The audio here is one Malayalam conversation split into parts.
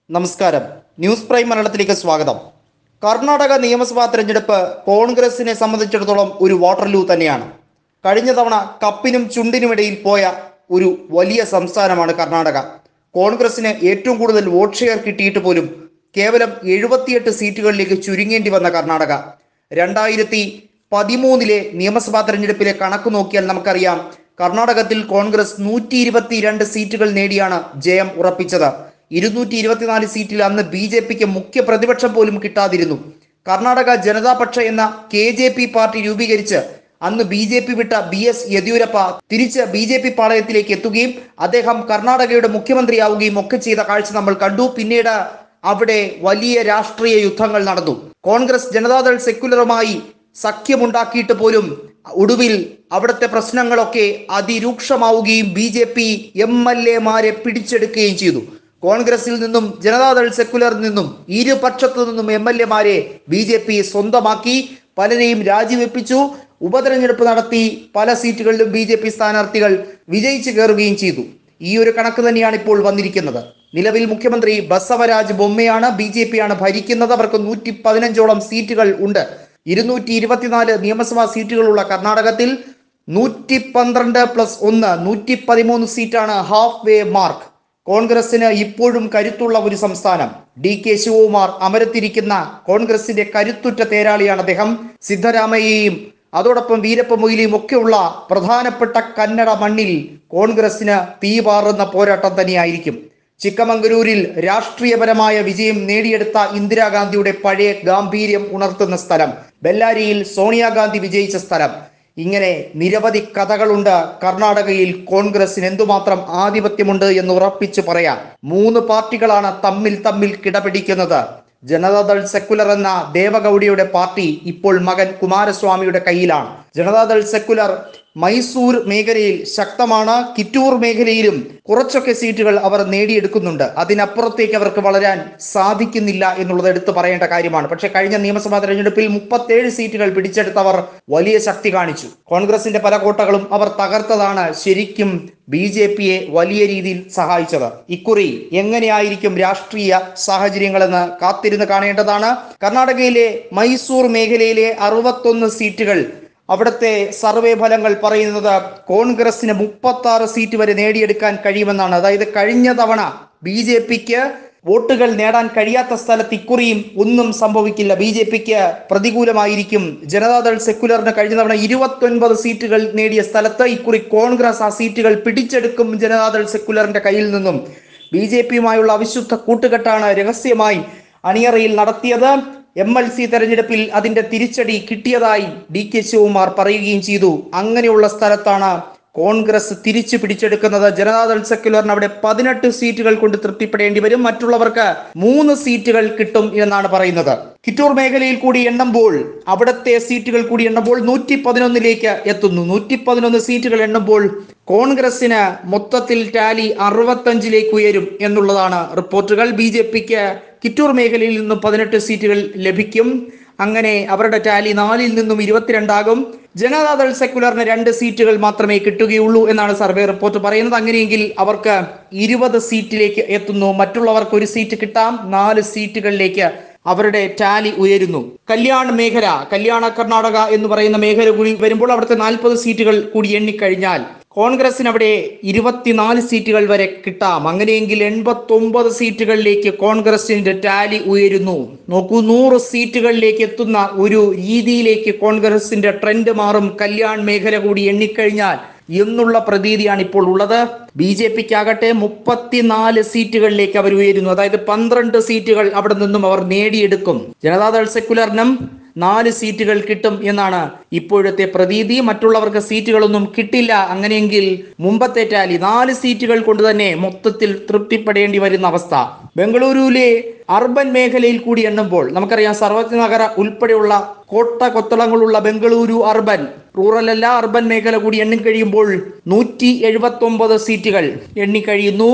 നമസ്കാരം ന്യൂസ് പ്രൈം മലയാളത്തിലേക്ക് സ്വാഗതം കർണാടക നിയമസഭാ തെരഞ്ഞെടുപ്പ് കോൺഗ്രസിനെ സംബന്ധിച്ചിടത്തോളം ഒരു വാട്ടർലൂ തന്നെയാണ് കഴിഞ്ഞ തവണ കപ്പിനും ചുണ്ടിനുമിടയിൽ പോയ ഒരു വലിയ സംസ്ഥാനമാണ് കർണാടക കോൺഗ്രസിന് ഏറ്റവും കൂടുതൽ വോട്ട് ഷെയർ കിട്ടിയിട്ട് പോലും കേവലം എഴുപത്തിയെട്ട് സീറ്റുകളിലേക്ക് ചുരുങ്ങേണ്ടി വന്ന കർണാടക രണ്ടായിരത്തി പതിമൂന്നിലെ നിയമസഭാ തെരഞ്ഞെടുപ്പിലെ കണക്ക് നോക്കിയാൽ നമുക്കറിയാം കർണാടകത്തിൽ കോൺഗ്രസ് നൂറ്റി ഇരുപത്തിരണ്ട് സീറ്റുകൾ നേടിയാണ് ജയം ഉറപ്പിച്ചത് ഇരുന്നൂറ്റി ഇരുപത്തിനാല് സീറ്റിൽ അന്ന് ബി ജെ പിക്ക് മുഖ്യ പ്രതിപക്ഷം പോലും കിട്ടാതിരുന്നു കർണാടക ജനതാപക്ഷ എന്ന കെ ജെ പി പാർട്ടി രൂപീകരിച്ച് അന്ന് ബി ജെ പി വിട്ട ബി എസ് യെദ്യൂരപ്പ തിരിച്ച് ബി ജെ പി പാളയത്തിലേക്ക് എത്തുകയും അദ്ദേഹം കർണാടകയുടെ മുഖ്യമന്ത്രിയാവുകയും ഒക്കെ ചെയ്ത കാഴ്ച നമ്മൾ കണ്ടു പിന്നീട് അവിടെ വലിയ രാഷ്ട്രീയ യുദ്ധങ്ങൾ നടന്നു കോൺഗ്രസ് ജനതാദൾ സെക്യുലറുമായി സഖ്യമുണ്ടാക്കിയിട്ട് പോലും ഒടുവിൽ അവിടുത്തെ പ്രശ്നങ്ങളൊക്കെ അതിരൂക്ഷമാവുകയും B J P M L എമാരെ പിടിച്ചെടുക്കുകയും ചെയ്തു കോൺഗ്രസിൽ നിന്നും ജനതാദൾ സെക്യുലറിൽ നിന്നും ഇരുപക്ഷത്തു നിന്നും എം എൽ എമാരെ ബി ജെ പി സ്വന്തമാക്കി പലരെയും രാജിവെപ്പിച്ചു ഉപതെരഞ്ഞെടുപ്പ് നടത്തി പല സീറ്റുകളിലും ബി ജെ പി സ്ഥാനാർത്ഥികൾ വിജയിച്ചു കയറുകയും ചെയ്തു ഈ ഒരു കണക്ക് തന്നെയാണ് ഇപ്പോൾ വന്നിരിക്കുന്നത് നിലവിൽ മുഖ്യമന്ത്രി ബസവരാജ് ബൊമ്മയാണ് ബി ജെ പി ആണ് ഭരിക്കുന്നത് അവർക്ക് നൂറ്റി പതിനഞ്ചോളം സീറ്റുകൾ ഉണ്ട് ഇരുന്നൂറ്റി ഇരുപത്തിനാല് നിയമസഭാ സീറ്റുകളുള്ള കർണാടകത്തിൽ നൂറ്റി പന്ത്രണ്ട് പ്ലസ് ഒന്ന് നൂറ്റി പതിമൂന്ന് സീറ്റാണ് ഹാഫ് വേ മാർക്ക് കോൺഗ്രസിന് ഇപ്പോഴും കരുത്തുള്ള ഒരു സംസ്ഥാനം ഡി കെ ശിവകുമാർ അമരത്തിരിക്കുന്ന കോൺഗ്രസിന്റെ കരുത്തുറ്റ തേരാളിയാണ് അദ്ദേഹം സിദ്ധരാമയ്യയും അതോടൊപ്പം വീരപ്പ മൊയ്ലിയും ഒക്കെയുള്ള പ്രധാനപ്പെട്ട കന്നഡ മണ്ണിൽ കോൺഗ്രസിന് തീപാറുന്ന പോരാട്ടം തന്നെയായിരിക്കും ചിക്കമംഗലൂരിൽ രാഷ്ട്രീയപരമായ വിജയം നേടിയെടുത്ത ഇന്ദിരാഗാന്ധിയുടെ പഴയ ഗാംഭീര്യം ഉണർത്തുന്ന സ്ഥലം ബെല്ലാരിയിൽ സോണിയാഗാന്ധി വിജയിച്ച സ്ഥലം ഇങ്ങനെ നിരവധി കഥകളുണ്ട് കർണാടകയിൽ കോൺഗ്രസിന് എന്തുമാത്രം ആധിപത്യമുണ്ട് എന്ന് ഉറപ്പിച്ചു പറയാം മൂന്ന് പാർട്ടികളാണ് തമ്മിൽ തമ്മിൽ കിടപിടിക്കുന്നത് ജനതാദൾ സെക്കുലർ എന്ന ദേവഗൌഡയുടെ പാർട്ടി ഇപ്പോൾ മകൻ കുമാരസ്വാമിയുടെ കയ്യിലാണ് ജനതാദൾ സെക്കുലർ മൈസൂർ മേഖലയിൽ ശക്തമാണ് കിറ്റൂർ മേഖലയിലും കുറച്ചൊക്കെ സീറ്റുകൾ അവർ നേടിയെടുക്കുന്നുണ്ട് അതിനപ്പുറത്തേക്ക് അവർക്ക് വളരാൻ സാധിക്കുന്നില്ല എന്നുള്ളത് എടുത്തു പറയേണ്ട കാര്യമാണ് പക്ഷേ കഴിഞ്ഞ നിയമസഭാ തെരഞ്ഞെടുപ്പിൽ മുപ്പത്തേഴ് സീറ്റുകൾ പിടിച്ചെടുത്തവർ വലിയ ശക്തി കാണിച്ചു കോൺഗ്രസിന്റെ പല കോട്ടകളും അവർ തകർത്തതാണ് ശരിക്കും ബി ജെ പിയെ വലിയ രീതിയിൽ സഹായിച്ചത് ഇക്കുറി എങ്ങനെയായിരിക്കും രാഷ്ട്രീയ സാഹചര്യങ്ങളെന്ന് കാത്തിരുന്ന് കാണേണ്ടതാണ് കർണാടകയിലെ മൈസൂർ മേഖലയിലെ അറുപത്തൊന്ന് സീറ്റുകൾ അവിടുത്തെ സർവേ ഫലങ്ങൾ പറയുന്നത് കോൺഗ്രസിന് മുപ്പത്തി ആറ് സീറ്റ് വരെ നേടിയെടുക്കാൻ കഴിയുമെന്നാണ് അതായത് കഴിഞ്ഞ തവണ ബി ജെ പിക്ക് വോട്ടുകൾ നേടാൻ കഴിയാത്ത സ്ഥലത്ത് ഇക്കുറിയും ഒന്നും സംഭവിക്കില്ല ബി ജെ പിക്ക് പ്രതികൂലമായിരിക്കും ജനതാദൾ സെക്കുലറിന് കഴിഞ്ഞ തവണ ഇരുപത്തൊൻപത് സീറ്റുകൾ നേടിയ സ്ഥലത്ത് ഇക്കുറി കോൺഗ്രസ് ആ സീറ്റുകൾ പിടിച്ചെടുക്കും ജനതാദൾ സെക്കുലറിന്റെ കയ്യിൽ നിന്നും ബി ജെ പിയുമായുള്ള അവിശുദ്ധ കൂട്ടുകെട്ടാണ് രഹസ്യമായി അണിയറയിൽ നടത്തിയത് എം എൽ സി തെരഞ്ഞെടുപ്പിൽ അതിന്റെ തിരിച്ചടി കിട്ടിയതായി ഡി കെ ശിവകുമാർ പറയുകയും ചെയ്തു അങ്ങനെയുള്ള സ്ഥലത്താണ് കോൺഗ്രസ് തിരിച്ചു പിടിച്ചെടുക്കുന്നത് ജനതാദൾ സെക്യുലറിന് അവിടെ പതിനെട്ട് സീറ്റുകൾ കൊണ്ട് തൃപ്തിപ്പെടേണ്ടി വരും മറ്റുള്ളവർക്ക് മൂന്ന് സീറ്റുകൾ കിട്ടും എന്നാണ് പറയുന്നത് കിറ്റൂർ മേഖലയിൽ കൂടി എണ്ണുമ്പോൾ അവിടുത്തെ സീറ്റുകൾ കൂടി എണ്ണുമ്പോൾ നൂറ്റി പതിനൊന്നിലേക്ക് എത്തുന്നു നൂറ്റി പതിനൊന്ന് സീറ്റുകൾ എണ്ണുമ്പോൾ കോൺഗ്രസിന് മൊത്തത്തിൽ ടാലി അറുപത്തഞ്ചിലേക്ക് ഉയരും എന്നുള്ളതാണ് റിപ്പോർട്ടുകൾ ബി ജെ പിക്ക് കിറ്റൂർ മേഖലയിൽ നിന്നും പതിനെട്ട് സീറ്റുകൾ ലഭിക്കും അങ്ങനെ അവരുടെ ടാലി നാലിൽ നിന്നും ഇരുപത്തിരണ്ടാകും ജനതാദൾ സെക്കുലറിന് രണ്ട് സീറ്റുകൾ മാത്രമേ കിട്ടുകയുള്ളൂ എന്നാണ് സർവേ റിപ്പോർട്ട് പറയുന്നത് അങ്ങനെയെങ്കിൽ അവർക്ക് ഇരുപത് സീറ്റിലേക്ക് എത്തുന്നു മറ്റുള്ളവർക്ക് ഒരു സീറ്റ് കിട്ടാം നാല് സീറ്റുകളിലേക്ക് അവരുടെ ടാലി ഉയരുന്നു കല്യാൺ മേഖല കല്യാണ കർണാടക എന്ന് പറയുന്ന മേഖല കൂടി വരുമ്പോൾ അവിടുത്തെ നാൽപ്പത് സീറ്റുകൾ കൂടി എണ്ണിക്കഴിഞ്ഞാൽ കോൺഗ്രസിന് അവിടെ ഇരുപത്തിനാല് സീറ്റുകൾ വരെ കിട്ടാം അങ്ങനെയെങ്കിൽ എൺപത്തൊമ്പത് സീറ്റുകളിലേക്ക് കോൺഗ്രസിന്റെ ടാലി ഉയരുന്നു നോക്കൂ നൂറ് സീറ്റുകളിലേക്ക് എത്തുന്ന ഒരു രീതിയിലേക്ക് കോൺഗ്രസിന്റെ ട്രെൻഡ് മാറും കല്യാൺ മേഖല കൂടി എണ്ണിക്കഴിഞ്ഞാൽ എന്നുള്ള പ്രതീതിയാണ് ഇപ്പോൾ ഉള്ളത് ബി ജെ പിക്കാകട്ടെ മുപ്പത്തിനാല് സീറ്റുകളിലേക്ക് അവർ ഉയരുന്നു അതായത് പന്ത്രണ്ട് സീറ്റുകൾ അവിടെ നിന്നും അവർ നേടിയെടുക്കും ജനതാദൾ സെക്കുലറിനും നാല് സീറ്റുകൾ കിട്ടും എന്നാണ് ഇപ്പോഴത്തെ പ്രതീതി മറ്റുള്ളവർക്ക് സീറ്റുകളൊന്നും കിട്ടില്ല അങ്ങനെയെങ്കിൽ മുമ്പത്തെ ടാലി നാല് സീറ്റുകൾ കൊണ്ട് തന്നെ മൊത്തത്തിൽ തൃപ്തിപ്പെടേണ്ടി വരുന്ന അവസ്ഥ ബംഗളൂരുവിലെ അർബൻ മേഖലയിൽ കൂടി എണ്ണുമ്പോൾ നമുക്കറിയാം സർവജ്ഞ നഗര ഉൾപ്പെടെയുള്ള കോട്ട കൊത്തളങ്ങളുള്ള ബംഗളൂരു അർബൻ റൂറൽ അല്ല അർബൻ മേഖല കൂടി എണ്ണിക്കഴിയുമ്പോൾ നൂറ്റി എഴുപത്തി ഒമ്പത് സീറ്റുകൾ എണ്ണിക്കഴിയുന്നു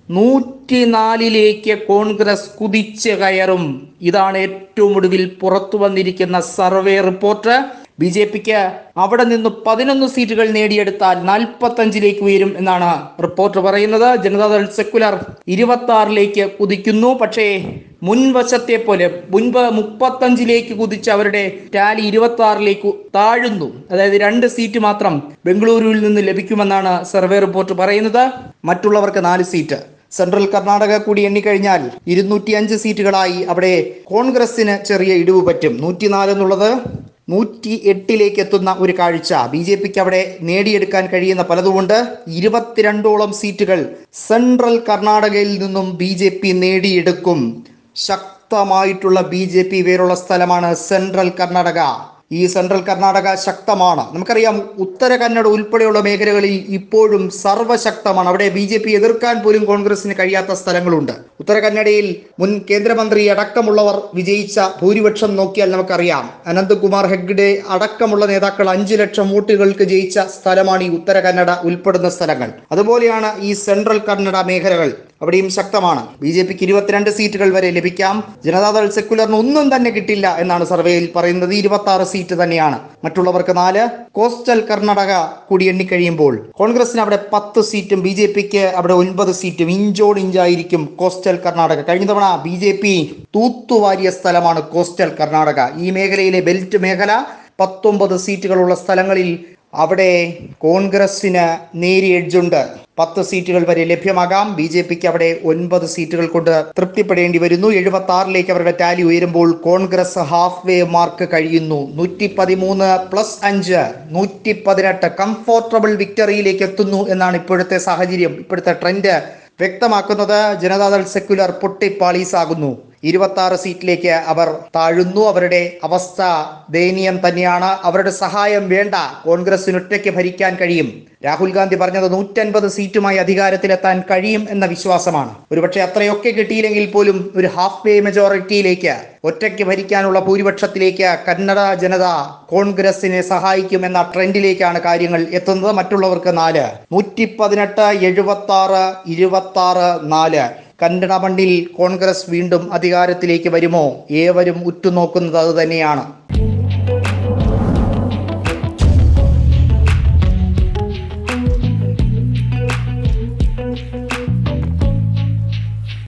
നൂറ്റിനാലിലേക്ക് കോൺഗ്രസ് കുതിച്ച് കയറും ഇതാണ് ഏറ്റവും ഒടുവിൽ പുറത്തു വന്നിരിക്കുന്ന സർവേ റിപ്പോർട്ട് ബി ജെ പിക്ക് അവിടെ നിന്ന് പതിനൊന്ന് സീറ്റുകൾ നേടിയെടുത്താൽ നാൽപ്പത്തഞ്ചിലേക്ക് ഉയരും എന്നാണ് റിപ്പോർട്ട് പറയുന്നത് ജനതാദൾ സെക്കുലർ ഇരുപത്തി ആറിലേക്ക് കുതിക്കുന്നു പക്ഷേ മുൻവശത്തെ പോലെ മുൻപ് മുപ്പത്തഞ്ചിലേക്ക് കുതിച്ച അവരുടെ ടാലി ഇരുപത്തി ആറിലേക്ക് താഴുന്നു അതായത് രണ്ട് സീറ്റ് മാത്രം ബംഗളൂരുവിൽ നിന്ന് ലഭിക്കുമെന്നാണ് സർവേ റിപ്പോർട്ട് പറയുന്നത് മറ്റുള്ളവർക്ക് നാല് സീറ്റ് സെൻട്രൽ കർണാടക കൂടി എണ്ണിക്കഴിഞ്ഞാൽ ഇരുന്നൂറ്റി അഞ്ച് സീറ്റുകളായി അവിടെ കോൺഗ്രസിന് ചെറിയ ഇടിവ് പറ്റും നൂറ്റിനാല് എന്നുള്ളത് നൂറ്റി എട്ടിലേക്ക് എത്തുന്ന ഒരു കാഴ്ച ബി ജെ പിക്ക് അവിടെ നേടിയെടുക്കാൻ കഴിയുന്ന പലതുമുണ്ട് ഇരുപത്തിരണ്ടോളം സീറ്റുകൾ സെൻട്രൽ കർണാടകയിൽ നിന്നും ബി ജെ പി നേടിയെടുക്കും ശക്തമായിട്ടുള്ള ബി ജെ പി വേരുള്ള സ്ഥലമാണ് സെൻട്രൽ കർണാടക ഈ സെൻട്രൽ കർണാടക ശക്തമാണ് നമുക്കറിയാം ഉത്തര കന്നഡ ഉൾപ്പെടെയുള്ള മേഖലകളിൽ ഇപ്പോഴും സർവശക്തമാണ് അവിടെ ബി ജെ പി എതിർക്കാൻ പോലും കോൺഗ്രസിന് കഴിയാത്ത സ്ഥലങ്ങളുണ്ട് ഉത്തര കന്നഡയിൽ മുൻ കേന്ദ്രമന്ത്രി അടക്കമുള്ളവർ വിജയിച്ച ഭൂരിപക്ഷം നോക്കിയാൽ നമുക്കറിയാം അനന്ത്കുമാർ ഹെഗ്ഡെ അടക്കമുള്ള നേതാക്കൾ അഞ്ചു ലക്ഷം വോട്ടുകൾക്ക് ജയിച്ച സ്ഥലമാണ് ഈ ഉത്തര കന്നഡ ഉൾപ്പെടുന്ന സ്ഥലങ്ങൾ അതുപോലെയാണ് ഈ സെൻട്രൽ കന്നഡ മേഖലകൾ അവിടെയും ശക്തമാണ് ബി ജെ പിക്ക് ഇരുപത്തിരണ്ട് സീറ്റുകൾ വരെ ലഭിക്കാം ജനതാദൾ സെക്കുലറിന് ഒന്നും തന്നെ കിട്ടില്ല എന്നാണ് സർവേയിൽ പറയുന്നത് ഇരുപത്തി ആറ് സീറ്റ് തന്നെയാണ് മറ്റുള്ളവർക്ക് നാല് കോസ്റ്റൽ കർണാടക കൂടി എണ്ണിക്കഴിയുമ്പോൾ കോൺഗ്രസിന് അവിടെ പത്ത് സീറ്റും ബി ജെ പിക്ക് അവിടെ ഒൻപത് സീറ്റും ഇഞ്ചോട് ഇഞ്ചായിരിക്കും കോസ്റ്റൽ കർണാടക കഴിഞ്ഞ തവണ ബി ജെ പി തൂത്തുവാരിയ സ്ഥലമാണ് കോസ്റ്റൽ കർണാടക ഈ മേഖലയിലെ ബെൽറ്റ് മേഖല പത്തൊമ്പത് സീറ്റുകളുള്ള സ്ഥലങ്ങളിൽ അവിടെ കോൺഗ്രസിന് നേരിയ എഡ്ജുണ്ട് പത്ത് സീറ്റുകൾ വരെ ലഭ്യമാകാം ബി ജെ പിക്ക് അവിടെ ഒൻപത് സീറ്റുകൾ കൊണ്ട് തൃപ്തിപ്പെടേണ്ടി വരുന്നു എഴുപത്തി ആറിലേക്ക് അവരുടെ ടാലി ഉയരുമ്പോൾ കോൺഗ്രസ് ഹാഫ് വേ മാർക്ക് കഴിയുന്നു നൂറ്റി പതിമൂന്ന് പ്ലസ് അഞ്ച് നൂറ്റി പതിനെട്ട് കംഫോർട്ടബിൾ വിക്ടറിയിലേക്ക് എത്തുന്നു എന്നാണ് ഇപ്പോഴത്തെ സാഹചര്യം ഇപ്പോഴത്തെ ട്രെൻഡ് വ്യക്തമാക്കുന്നത് ജനതാദൾ സെക്യുലർ പൊട്ടിപ്പാളീസാകുന്നു ഇരുപത്തി ആറ് സീറ്റിലേക്ക് അവർ താഴുന്നു അവരുടെ അവസ്ഥ ദയനീയം തന്നെയാണ് അവരുടെ സഹായം വേണ്ട കോൺഗ്രസിന് ഒറ്റയ്ക്ക് ഭരിക്കാൻ കഴിയും രാഹുൽ ഗാന്ധി പറഞ്ഞത് നൂറ്റൻപത് സീറ്റുമായി അധികാരത്തിലെത്താൻ കഴിയും എന്ന വിശ്വാസമാണ് ഒരുപക്ഷെ അത്രയൊക്കെ കിട്ടിയില്ലെങ്കിൽ പോലും ഒരു ഹാഫ് വേ മെജോറിറ്റിയിലേക്ക് ഒറ്റയ്ക്ക് ഭരിക്കാനുള്ള ഭൂരിപക്ഷത്തിലേക്ക് കന്നഡ ജനത കോൺഗ്രസിനെ സഹായിക്കും എന്ന ട്രെൻഡിലേക്കാണ് കാര്യങ്ങൾ എത്തുന്നത് മറ്റുള്ളവർക്ക് നാല് നൂറ്റി പതിനെട്ട് എഴുപത്തി ആറ് ഇരുപത്തി ആറ് നാല് കന്നഡ മണ്ണിൽ കോൺഗ്രസ് വീണ്ടും അധികാരത്തിലേക്ക് വരുമോ ഏവരും ഉറ്റുനോക്കുന്നത് അത് തന്നെയാണ്